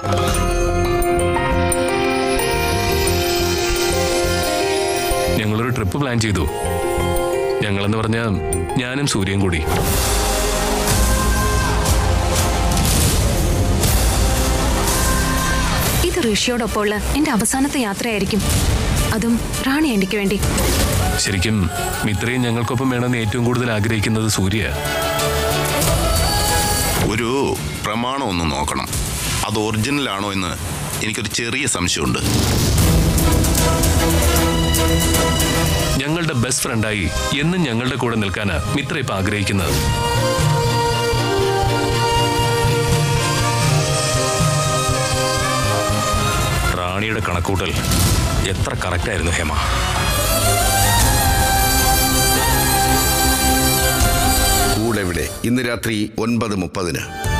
ഞങ്ങളൊരു trip plan ചെയ്തു ഞങ്ങളെന്ന് പറഞ്ഞ ഞാനും സൂര്യയും കൂടി ഇത് ഋഷിയോടൊപ്പമുള്ള എന്റെ അവസാനത്തെ യാത്രയായിരിക്കും അതും റാണി എനിക്ക് വേണ്ടി ശരിക്കും മിത്രയും ഞങ്ങൾക്കൊപ്പം വേണമെന്ന് ഏറ്റവും കൂടുതൽ ആഗ്രഹിക്കുന്നത് സൂര്യ ഒരു പ്രമാണം ഒന്ന് നോക്കണം അത് ഒറിജിനൽ ആണോ എന്ന് എനിക്കൊരു ചെറിയ സംശയമുണ്ട് ഞങ്ങളുടെ ബെസ്റ്റ് ഫ്രണ്ടായി എന്നും ഞങ്ങളുടെ കൂടെ നിൽക്കാനാ മിത്ര ഇപ്പൊ ആഗ്രഹിക്കുന്നത് റാണിയുടെ കണക്കൂട്ടൽ എത്ര കറക്റ്റായിരുന്നു ഹേമ കൂടെവിടെ ഇന്ന് രാത്രി ഒൻപത് മുപ്പതിന്